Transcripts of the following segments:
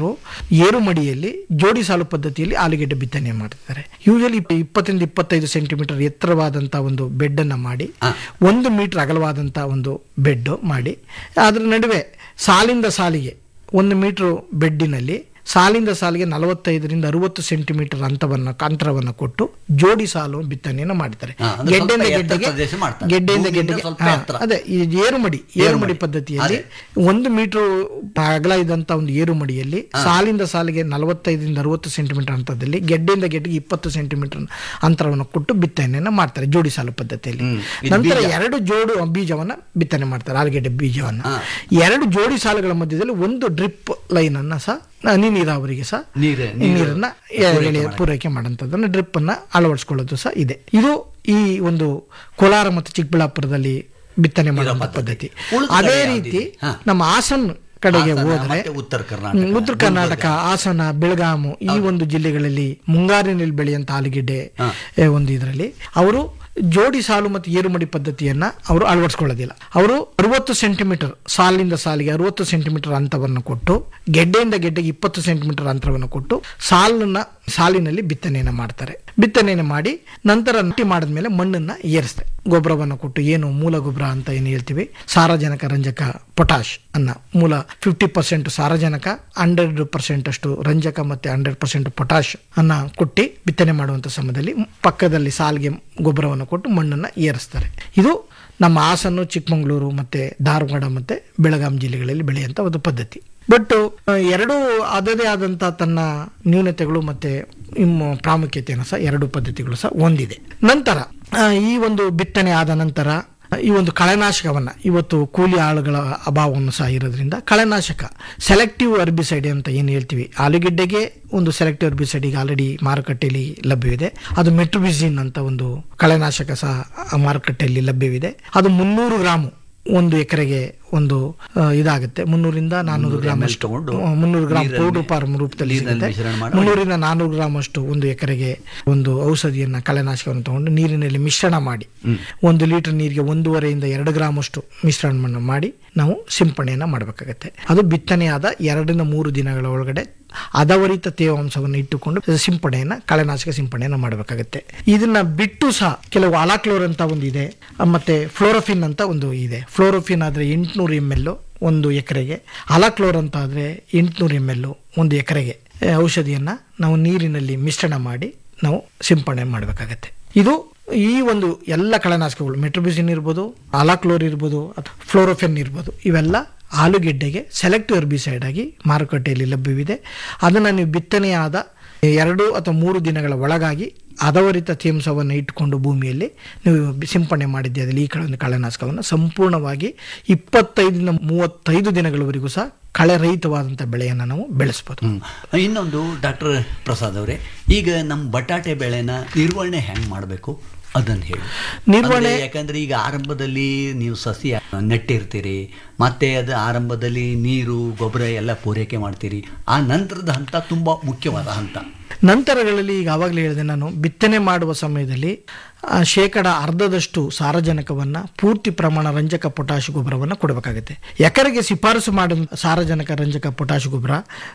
ರೈತರು ಏರು ಮಡಿಯಲ್ಲಿ ಜೋಡಿ ಸಾಲು ಪದ್ಧತಿಯಲ್ಲಿ ಆಲೂಗೆಡ್ಡೆ ಬಿತ್ತನೆ ಮಾಡ್ತಾರೆ ಯೂಶಲಿ ಇಪ್ಪತ್ತರಿಂದ ಇಪ್ಪತ್ತೈದು ಸೆಂಟಿಮೀಟರ್ ಎತ್ತರವಾದಂತಹ ಒಂದು ಬೆಡ್ ಅನ್ನ ಮಾಡಿ ಒಂದು ಮೀಟರ್ ಅಗಲವಾದಂತಹ ಒಂದು ಬೆಡ್ ಮಾಡಿ ಅದರ ನಡುವೆ ಸಾಲಿಂದ ಸಾಲಿಗೆ ಒಂದು ಮೀಟರ್ ಬೆಡ್ಡಿನಲ್ಲಿ ಸಾಲಿಂದ ಸಾಲಿಗೆ ನಲವತ್ತೈದರಿಂದ ಅರವತ್ತು ಸೆಂಟಿಮೀಟರ್ ಅಂತವನ್ನು ಅಂತರವನ್ನು ಕೊಟ್ಟು ಜೋಡಿ ಸಾಲು ಬಿತ್ತನೆಯನ್ನು ಮಾಡ್ತಾರೆ ಹಾ, ಅಂದ್ರೆ ಗೆಡ್ಡೆಯಿಂದ ಸ್ವಲ್ಪ ಎತ್ತರ ಗೆಡ್ಡೆಗೆ ಪ್ರದೇಶ ಮಾಡ್ತಾರೆ. ಗೆಡ್ಡೆಯಿಂದ ಭೂಮಿಯಿಂದ ಗೆಡ್ಡೆಗೆ ಸ್ವಲ್ಪ ಹಾ, ಎತ್ತರ. ಅದೇ ಈ ಏರುಮಡಿ ಏರುಮಡಿ ಪದ್ಧತಿಯಲ್ಲಿ ಒಂದು ಮೀಟರ್ ಅಗಲ ಇದ್ದಂತ ಒಂದು ಏರುಮಡಿಯಲ್ಲಿ ಸಾಲಿಂದ ಸಾಲಿಗೆ ನಲವತ್ತೈದರಿಂದ ಅರವತ್ತು ಸೆಂಟಿಮೀಟರ್ ಅಂತರದಲ್ಲಿ ಗೆಡ್ಡೆಯಿಂದ ಗೆಡ್ಡೆಗೆ ಇಪ್ಪತ್ತು ಸೆಂಟಿಮೀಟರ್ ಅಂತರವನ್ನು ಕೊಟ್ಟು ಬಿತ್ತನೆಯನ್ನು ಮಾಡ್ತಾರೆ ಜೋಡಿ ಸಾಲು ಪದ್ಧತಿಯಲ್ಲಿ ಹ್ಮ್. ಇದು ನಂತರ ಬೀಜ. ಎರಡು ಜೋಡು ಬೀಜವನ್ನ ಬಿತ್ತನೆ ಮಾಡ್ತಾರೆ ಆಲೂಗೆಡ್ಡೆ ಬೀಜವನ್ನ ಎರಡು ಜೋಡಿ ಸಾಲುಗಳ ಮಧ್ಯದಲ್ಲಿ ಒಂದು ಡ್ರಿಪ್ ಲೈನ್ ಅನ್ನ ಸಹ ಹನಿ ನೀರಾವರಿಗೆ ಸಹ ನೀರು- ಈ ನೀರು ನೀರನ್ನ ಎಳೆ ಪೂರೈಕೆ ಮಾಡೋಂಥದ್ದನ್ನು ಡ್ರಿಪ್ ಅನ್ನ ಅಳವಡಿಸ್ಕೊಳ್ಳೋದು ಸಹ ಇದೆ ಇದು ಈ ಒಂದು ಕೋಲಾರ ಮತ್ತು ಚಿಕ್ಕಬಳ್ಳಾಪುರದಲ್ಲಿ ಬಿತ್ತನೆ ಮಾಡುವಂತ ಪದ್ಧತಿ ಉಳಿದ ಅದೇ ಕಡೆ ರೀತಿ ಯಾವ್ದಿದೆ? ಹಾ. ನಮ್ಮ ಹಾಸನ್ ಕಡೆಗೆ ಹಾಸನ ಹೋದ್ರೆ ಮತ್ತೆ ಉತ್ತರ ಕರ್ನಾಟಕ, ಹ್ಮ್, ಉತ್ತರ ಕರ್ನಾಟಕ ಹಾಸನ ಬೆಳಗಾಮು ಈ ಒಂದು ಜಿಲ್ಲೆಗಳಲ್ಲಿ ಮುಂಗಾರಿನಲ್ಲಿ ಬೆಳೆಯುವಂತ ಆಲೂಗೆಡ್ಡೆ ಏ, ಒಂದು ಇದರಲ್ಲಿ ಅವರು ಜೋಡಿ ಸಾಲು ಮತ್ತು ಏರುಮಡಿ ಪದ್ಧತಿಯನ್ನ ಅವರು ಅಳವಡಿಸ್ಕೊಳ್ಳೋದಿಲ್ಲ ಅವರು ಅರವತ್ತು ಸೆಂಟಿಮೀಟರ್ ಸಾಲಿಂದ ಸಾಲಿಗೆ ಅರವತ್ತು ಸೆಂಟಿಮೀಟರ್ ಅಂತರವನ್ನು ಕೊಟ್ಟು ಗೆಡ್ಡೆಯಿಂದ ಗೆಡ್ಡೆಗೆ ಇಪ್ಪತ್ತು ಸೆಂಟಿಮೀಟರ್ ಅಂತರವನ್ನು ಕೊಟ್ಟು ಸಾಲನ್ನ ಸಾಲಿನಲ್ಲಿ ಬಿತ್ತನೆಯನ್ನು ಮಾಡ್ತಾರೆ ಬಿತ್ತನೆಯನ್ನು ಮಾಡಿ ನಂತರ ನಾಟಿ ಮಾಡಿದ್ಮೇಲೆ ಮಣ್ಣನ್ನ ಏರಿಸ್ತಾರೆ ಗೊಬ್ಬರವನ್ನು ಕೊಟ್ಟು ಏನು ಮೂಲ ಗೊಬ್ಬರ ಅಂತ ಏನು ಹೇಳ್ತೀವಿ ಸಾರಜನಕ ರಂಜಕ ಪೊಟಾಶ್ ಅನ್ನ ಮೂಲ ಫಿಫ್ಟಿ ಪರ್ಸೆಂಟ್ ಸಾರಜನಕ ಹಂಡ್ರೆಡ್ ಪರ್ಸೆಂಟ್ ಅಷ್ಟು ರಂಜಕ ಮತ್ತೆ ಹಂಡ್ರೆಡ್ ಪರ್ಸೆಂಟ್ ಪೊಟಾಶ್ ಅನ್ನ ಕೊಟ್ಟು ಬಿತ್ತನೆ ಮಾಡುವಂತ ಸಮಯದಲ್ಲಿ ಪಕ್ಕದಲ್ಲಿ ಸಾಲಿಗೆ ಗೊಬ್ಬರವನ್ನು ಕೊಟ್ಟು ಮಣ್ಣನ್ನ ಏರಿಸ್ತಾರೆ ಇದು ನಮ್ಮ ಹಾಸನ್ನು ಚಿಕ್ಕಮಗಳೂರು ಮತ್ತೆ ಧಾರವಾಡ ಮತ್ತೆ ಬೆಳಗಾಂ ಜಿಲ್ಲೆಗಳಲ್ಲಿ ಬೆಳೆಯುವಂತ ಒಂದು ಪದ್ಧತಿ ಬಟ್ ಎರಡೂ ಅದದೇ ಆದಂತ ತನ್ನ ನ್ಯೂನತೆಗಳು ಮತ್ತೆ ಇನ್ನು ಪ್ರಾಮುಖ್ಯತೆಯನ್ನು ಸಹ ಎರಡು ಪದ್ಧತಿಗಳು ಸಹ ಹೊಂದಿದೆ ನಂತರ ಆ, ಈ ಒಂದು ಬಿತ್ತನೆ ಆದ ನಂತರ ಈ ಒಂದು ಕಳೆನಾಶಕವನ್ನ ಇವತ್ತು ಕೂಲಿ ಆಳುಗಳ ಅಭಾವವನ್ನು ಸಹ ಇರೋದ್ರಿಂದ ಕಳೆನಾಶಕ ಸೆಲೆಕ್ಟಿವ್ ಅರ್ಬಿಸೈಡ್ ಅಂತ ಏನು ಹೇಳ್ತೀವಿ ಆಲೂಗೆಡ್ಡೆಗೆ ಒಂದು ಸೆಲೆಕ್ಟಿವ್ ಅರ್ಬಿಸೈಡ್ ಈಗ ಆಲ್ರೆಡಿ ಮಾರುಕಟ್ಟೆಯಲ್ಲಿ ಲಭ್ಯವಿದೆ ಅದು ಮೆಟ್ರೋಬಿಸಿನ್ ಅಂತ ಒಂದು ಕಳೆನಾಶಕ ಸಹ ಆ ಮಾರುಕಟ್ಟೆಯಲ್ಲಿ ಲಭ್ಯವಿದೆ ಅದು ಮುನ್ನೂರು ಗ್ರಾಮು ಒಂದು ಎಕರೆಗೆ ಒಂದು ಆ, ಇದಾಗುತ್ತೆ ಮುನ್ನೂರಿಂದ ನಾನ್ನೂರು ಗ್ರಾಮ್ ಅಷ್ಟು ತಗೊಂಡು ಆ, ಮುನ್ನೂರು ಗ್ರಾಮ್ ನೀರಲ್ಲಿ- ಪೌಡರ್ ಫಾರ್ಮ್ ರೂಪದಲ್ಲಿ ನೀರಿನಲ್ಲಿ ಸಿಗುತ್ತೆ ಮಿಶ್ರಣ ಮಾಡಿ ಮುನ್ನೂರಿಂದ ನಾನ್ನೂರು ಗ್ರಾಮ್ ಅಷ್ಟು ಒಂದು ಎಕರೆಗೆ ಒಂದು ಔಷಧಿಯನ್ನ ಕಳೆನಾಶಕವನ್ನು ತಗೊಂಡು ನೀರಿನಲ್ಲಿ ಮಿಶ್ರಣ ಮಾಡಿ ಒಂದು ಲೀಟರ್ ನೀರಿಗೆ ಒಂದೂವರೆಯಿಂದ ಎರಡು ಗ್ರಾಮ್ ಅಷ್ಟು ಮಿಶ್ರಣವನ್ನು ಮಾಡಿ ನಾವು ಸಿಂಪಡಣೆಯನ್ನ ಮಾಡಬೇಕಾಗತ್ತೆ ಅದು ಬಿತ್ತನೆಯಾದ ಎರಡರಿಂದ ಮೂರು ದಿನಗಳ ಒಳಗಡೆ ಹದವರಿತ ತೇವಾಂಶವನ್ನು ಇಟ್ಟುಕೊಂಡು ಸಿಂಪಡಣೆಯನ್ನ ಕಳೆನಾಶಕ ಸಿಂಪಡಣೆಯನ್ನ ಮಾಡಬೇಕಾಗತ್ತೆ ಇದನ್ನ ಬಿಟ್ಟು ಸಹ ಕೆಲವು ಅಲಾಕ್ಲೋರ್ ಅಂತ ಒಂದು ಇದೆ ಮತ್ತೆ ಫ್ಲೋರೋಫಿನ್ ಅಂತ ಒಂದು ಇದೆ ಫ್ಲೋರೋಫಿನ್ ಆದ್ರೆ ಎಂಟುನೂರು ಎಮ್ ಎಲ್ ಒಂದು ಎಕರೆಗೆ ಅಲಾಕ್ಲೋರ್ ಅಂತ ಆದ್ರೆ ಎಂಟುನೂರು ಎಮ್ ಎಲ್ ಒಂದು ಎಕರೆಗೆ ಆ, ಔಷಧಿಯನ್ನ ನಾವು ನೀರಿನಲ್ಲಿ ಮಿಶ್ರಣ ಮಾಡಿ ನಾವು ಸಿಂಪಡಣೆ ಮಾಡಬೇಕಾಗತ್ತೆ ಇದು ಈ ಒಂದು ಎಲ್ಲ ಕಳೆನಾಶಕಗಳು ಮೆಟ್ರೋಬಿಸಿನ್ ಇರ್ಬೋದು ಅಲಾಕ್ಲೋರ್ ಇರ್ಬೋದು ಅಥವಾ ಫ್ಲೋರೋಫೆನ್ ಇರ್ಬೋದು ಇವೆಲ್ಲ ಆಲೂಗೆಡ್ಡೆಗೆ ಸೆಲೆಕ್ಟಿವ್ ಹೆರ್ಬಿಸೈಡ್ ಆಗಿ ಮಾರುಕಟ್ಟೆಯಲ್ಲಿ ಲಭ್ಯವಿದೆ ಅದನ್ನು ನೀವು ಬಿತ್ತನೆಯಾದ ಎರಡು ಅಥವಾ ಮೂರು ದಿನಗಳ ಒಳಗಾಗಿ ಹದವರಿತ ತೇಂಸವನ್ನು ಇಟ್ಟುಕೊಂಡು ಭೂಮಿಯಲ್ಲಿ ನೀವು ಬಿ- ಸಿಂಪಡಣೆ ಮಾಡಿದ್ದೆ ಅದರಲ್ಲಿ ಈ ಕಳೆ ಕಳೆನಾಶಕವನ್ನು ಸಂಪೂರ್ಣವಾಗಿ ಇಪ್ಪತ್ತೈದರಿಂದ ಮೂವತ್ತೈದು ದಿನಗಳವರೆಗೂ ಸಹ ಕಳೆ ರಹಿತವಾದಂಥ ಬೆಳೆಯನ್ನು ನಾವು ಬೆಳೆಸ್ಬೋದು ಹ್ಮ್. ಇನ್ನೊಂದು ಡಾಕ್ಟರ್ ಪ್ರಸಾದ್ ಅವರೇ ಈಗ ನಮ್ಮ ಬಟಾಟೆ ಬೆಳೆನ ನಿರ್ವಹಣೆ ಹೆಂಗ್ ಮಾಡಬೇಕು ಅದನ್ನ ಹೇಳಿ ನಿರ್ವಹಣೆ- ಅಂದ್ರೆ ಯಾಕಂದ್ರೆ ಈಗ ಆರಂಭದಲ್ಲಿ ನೀವು ಸಸಿ ನೆಟ್ಟಿರ್ತೀರಿ ಮತ್ತೆ ಅದು ಆರಂಭದಲ್ಲಿ ನೀರು ಗೊಬ್ಬರ ಎಲ್ಲ ಪೂರೈಕೆ ಮಾಡ್ತೀರಿ ಆ ನಂತರದ ಹಂತ ತುಂಬಾ ಮುಖ್ಯವಾದ ಹಂತ ನಂತರಗಳಲ್ಲಿ ಈಗ ಆವಾಗಲೇ ಹೇಳಿದೆ ನಾನು ಬಿತ್ತನೆ ಮಾಡುವ ಸಮಯದಲ್ಲಿ ಆ, ಶೇಕಡ ಅರ್ಧದಷ್ಟು ಸಾರಜನಕವನ್ನ ಪೂರ್ತಿ ಪ್ರಮಾಣ ರಂಜಕ ಪೊಟ್ಯಾಶ್ ಗೊಬ್ಬರವನ್ನು ಕೊಡಬೇಕಾಗುತ್ತೆ ಎಕರೆಗೆ ಶಿಫಾರಸು ಮಾಡಿದ ಸಾರಜನಕ ರಂಜಕ ಪೊಟ್ಯಾಶ್ ಗೊಬ್ಬರ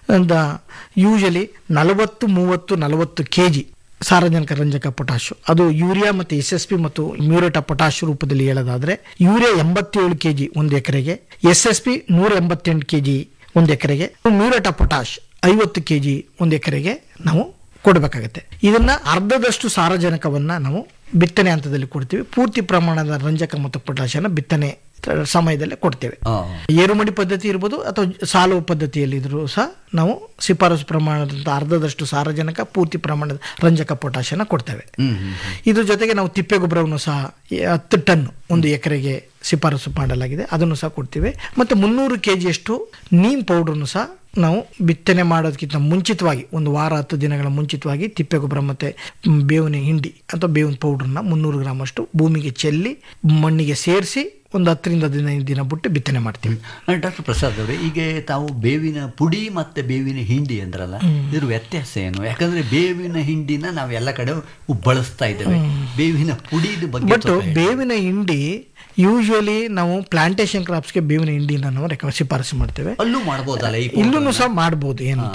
ಯೂಶಲಿ ನಲವತ್ತು ಮೂವತ್ತು ನಲವತ್ತು ಕೆ ಜಿ ಸಾರಜನಕ ರಂಜಕ ಪೊಟ್ಯಾಶ್ ಅದು ಯೂರಿಯಾ ಮತ್ತು ಎಸ್ ಎಸ್ ಪಿ ಮತ್ತು ಮ್ಯೂರೇಟ ಪೊಟ್ಯಾಶ್ ರೂಪದಲ್ಲಿ ಹೇಳೋದಾದ್ರೆ ಯೂರಿಯಾ ಎಂಬತ್ತೇಳು ಕೆ ಜಿ ಒಂದು ಎಕರೆಗೆ ಎಸ್ ಎಸ್ ಪಿ ನೂರ ಎಂಬತ್ತೆಂಟು ಕೆ ಜಿ ಒಂದು ಎಕರೆಗೆ ಮ್ಯೂರೇಟ ಪೊಟ್ಯಾಶ್ ಐವತ್ತು ಕೆ ಜಿ ಒಂದು ಎಕರೆಗೆ ನಾವು ಕೊಡಬೇಕಾಗತ್ತೆ ಇದನ್ನ ಅರ್ಧದಷ್ಟು ಸಾರಜನಕವನ್ನ ನಾವು ಬಿತ್ತನೆ ಹಂತದಲ್ಲಿ ಕೊಡ್ತೀವಿ ಪೂರ್ತಿ ಪ್ರಮಾಣದ ರಂಜಕ ಮತ್ತು ಪೊಟ್ಯಾಶನ ಬಿತ್ತನೆ ಸಮಯದಲ್ಲೇ ಕೊಡ್ತೇವೆ ಆ, ಏರುಮಡಿ ಪದ್ಧತಿ ಇರ್ಬೋದು ಅಥವಾ ಸಾಲು ಪದ್ಧತಿಯಲ್ಲಿ ಇದ್ರೂ ಸಹ ನಾವು ಶಿಫಾರಸು ಪ್ರಮಾಣದಂತ ಅರ್ಧದಷ್ಟು ಸಾರಜನಕ ಪೂರ್ತಿ ಪ್ರಮಾಣದ ರಂಜಕ ಪೊಟ್ಯಾಶನ ಕೊಡ್ತೇವೆ ಹ್ಮ್ ಹ್ಮ್ ಇದ್ರ ಜೊತೆಗೆ ನಾವು ತಿಪ್ಪೆ ಗೊಬ್ಬರವನ್ನು ಸಹ ಈ ಹತ್ತು ಟನ್ ಒಂದು ಎಕರೆಗೆ ಶಿಫಾರಸು ಮಾಡಲಾಗಿದೆ ಅದನ್ನು ಸಹ ಕೊಡ್ತೀವಿ ಮತ್ತು ಮುನ್ನೂರು ಕೆ ಜಿಯಷ್ಟು ನೀಮ್ ಪೌಡ್ರನ್ನು ಸಹ ನಾವು ಬಿತ್ತನೆ ಮಾಡೋದಕ್ಕಿಂತ ಮುಂಚಿತವಾಗಿ ಒಂದು ವಾರ ಹತ್ತು ದಿನಗಳ ಮುಂಚಿತವಾಗಿ ತಿಪ್ಪೆ ಗೊಬ್ಬರ ಮತ್ತು ಮ್, ಬೇವಿನ ಹಿಂಡಿ ಅಥವಾ ಬೇವಿನ ಪೌಡ್ರನ್ನ ಮುನ್ನೂರು ಗ್ರಾಮ್ ಅಷ್ಟು ಭೂಮಿಗೆ ಚೆಲ್ಲಿ ಮಣ್ಣಿಗೆ ಸೇರಿಸಿ ಒಂದು ಹತ್ತರಿಂದ ಹದಿನೈದು ದಿನ ಬಿಟ್ಟು ಬಿತ್ತನೆ ಮಾಡ್ತೀವಿ ಡಾಕ್ಟರ್ ಪ್ರಸಾದ್ ಅವರೇ ಈಗ ತಾವು ಬೇವಿನ ಪುಡಿ ಮತ್ತೆ ಬೇವಿನ ಹಿಂಡಿ ಅಂದ್ರಲ್ಲ ಇದ್ರ ವ್ಯತ್ಯಾಸ ಏನು ಯಾಕಂದ್ರೆ ಬೇವಿನ ಹಿಂಡಿನ ನಾವು ಎಲ್ಲ ಕಡೆ ಬಳಸ್ತಾ ಇದ್ದೇವೆ ಬೇವಿನ ಪುಡಿದ ಬಗ್ಗೆ ಬಟ್ ಸ್ವಲ್ಪ ಹೇಳಿ. ಬೇವಿನ ಹಿಂಡಿ ಯೂಶುವಲಿ ನಾವು ಪ್ಲಾಂಟೇಶನ್ ಕ್ರಾಪ್ಸ್ಗೆ ಬೇವಿನ ಹಿಂಡಿನ ನಾವು ರೆಕ ಶಿಫಾರಸು ಮಾಡ್ತೇವೆ ಅಲ್ಲೂ ಮಾಡ್ಬೋದಲ್ಲ ಈ ಇಲ್ಲೂ ಸಹ ಮಾಡ್ಬೋದು ಏನು